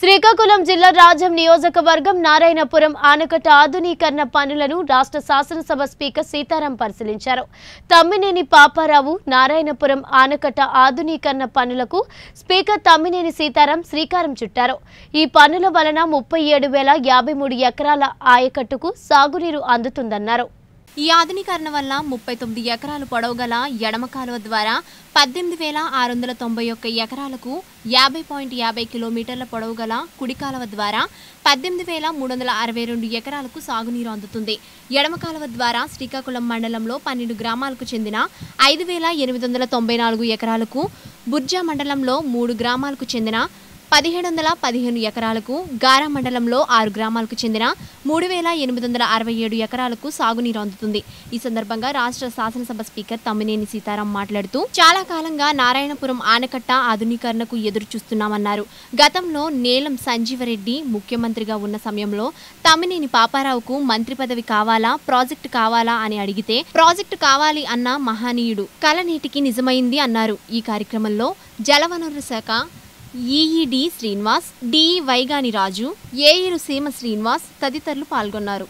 శ్రీకాకుళం జిల్లా రాజం నియోజకవర్గం నారాయణపురం ఆనకట్ట ఆధునీకరణ పనులను రాష్ట్ర శాసనసభ స్పీకర్ సీతారాం పరిశీలించారు తమ్మినేని పాపారావు నారాయణపురం ఆనకట్ట ఆధునీకరణ పనులకు స్పీకర్ తమ్మినేని సీతారాం శ్రీకారం చుట్టారు ఈ పనుల వలన ముప్పై ఏడు వేల యాభై మూడు ఎకరాల ఆయకట్టుకు సాగునీరు అందుతుందన్నారు ఈ ఆధునీకరణ వల్ల ముప్పై తొమ్మిది ఎకరాలు పొడవు గల ఎడమ కాలువ ద్వారా పద్దెనిమిది వేల ఆరు వందల తొంభై ఒక్క ఎకరాలకు యాభై పాయింట్ యాభై కిలోమీటర్ల పొడవు గల కుడి కాలువ ద్వారా పద్దెనిమిది వేల మూడు వందల అరవై రెండు ఎకరాలకు సాగునీరు అందుతుంది ఎడమ కాలువ ద్వారా శ్రీకాకుళం మండలంలో పన్నెండు గ్రామాలకు చెందిన ఐదు వేల ఎనిమిది వందల తొంభై నాలుగు ఎకరాలకు బుర్జా మండలంలో మూడు గ్రామాలకు చెందిన పదిహేడు వందల పదిహేను ఎకరాలకు గారా మండలంలో ఆరు గ్రామాలకు చెందిన మూడు వేల ఎనిమిది వందల అరవై ఏడు ఎకరాలకు సాగునీరు అందుతుంది ఈ సందర్భంగా రాష్ట్ర శాసనసభ స్పీకర్ తమ్మినేని సీతారాం మాట్లాడుతూ చాలా కాలంగా నారాయణపురం ఆనకట్ట ఆధునీకరణకు ఎదురు చూస్తున్నామన్నారు గతంలో నేలం సంజీవరెడ్డి ముఖ్యమంత్రిగా ఉన్న సమయంలో తమ్మినేని పాపారావుకు మంత్రి పదవి కావాలా ప్రాజెక్టు కావాలా అని అడిగితే ప్రాజెక్టు కావాలి అన్న మహనీయుడు కల నీటికి నిజమైంది అన్నారు ఈ కార్యక్రమంలో జలవనరుల శాఖ ఈఈడి శ్రీనివాస్ డిఈ వైగాని రాజు ఏఈరు సీమ శ్రీనివాస్ తదితరులు పాల్గొన్నారు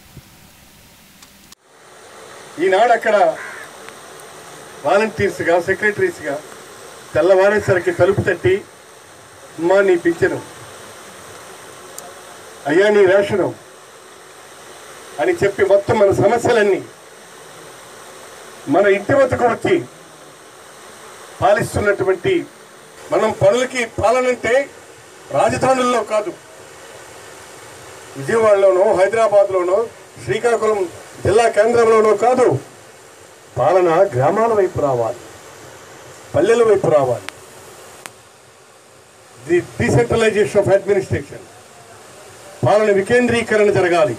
ఈనాడు అక్కడ వాలంటీర్స్గా సెక్రటరీస్గా తెల్లవారేసరికి తలుపు తట్టి అమ్మా నీ పింఛను అయ్యా నీ రేషను అని చెప్పి మొత్తం మన సమస్యలన్నీ మన ఇంటి వద్దకు వచ్చి పాలిస్తున్నటువంటి మనం పనులకి పాలనంటే రాజధానుల్లో కాదు విజయవాడలోనో హైదరాబాద్లోనో శ్రీకాకుళం జిల్లా కేంద్రంలోనో కాదు పాలన గ్రామాల వైపు రావాలి పల్లెల వైపు రావాలి ది డీసెంట్రలైజేషన్ ఆఫ్ అడ్మినిస్ట్రేషన్ పాలన వికేంద్రీకరణ జరగాలి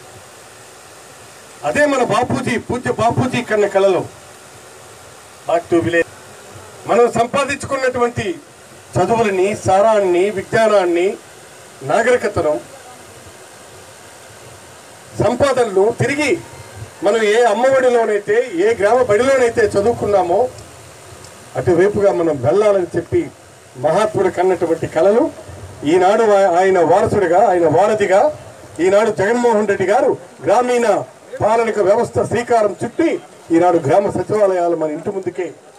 అదే మన బాపూజీ పూజ్య బాపూజీ కన్న కళలో బాక్ టు విలేజ్ మనం సంపాదించుకున్నటువంటి చదువులని సారాన్ని విజ్ఞానాన్ని నాగరికతను సంపాదనలు తిరిగి మనం ఏ అమ్మఒడిలోనైతే ఏ గ్రామ బడిలోనైతే చదువుకున్నామో అటువైపుగా మనం వెళ్ళాలని చెప్పి మహాత్ముడు కన్నటువంటి కళలు ఈనాడు ఆ- ఆయన వారసుడిగా ఆయన వారధిగా ఈనాడు జగన్మోహన్ రెడ్డి గారు గ్రామీణ పాలనిక వ్యవస్థ శ్రీకారం చుట్టి ఈనాడు గ్రామ సచివాలయాలు మన ఇంటి ముందుకే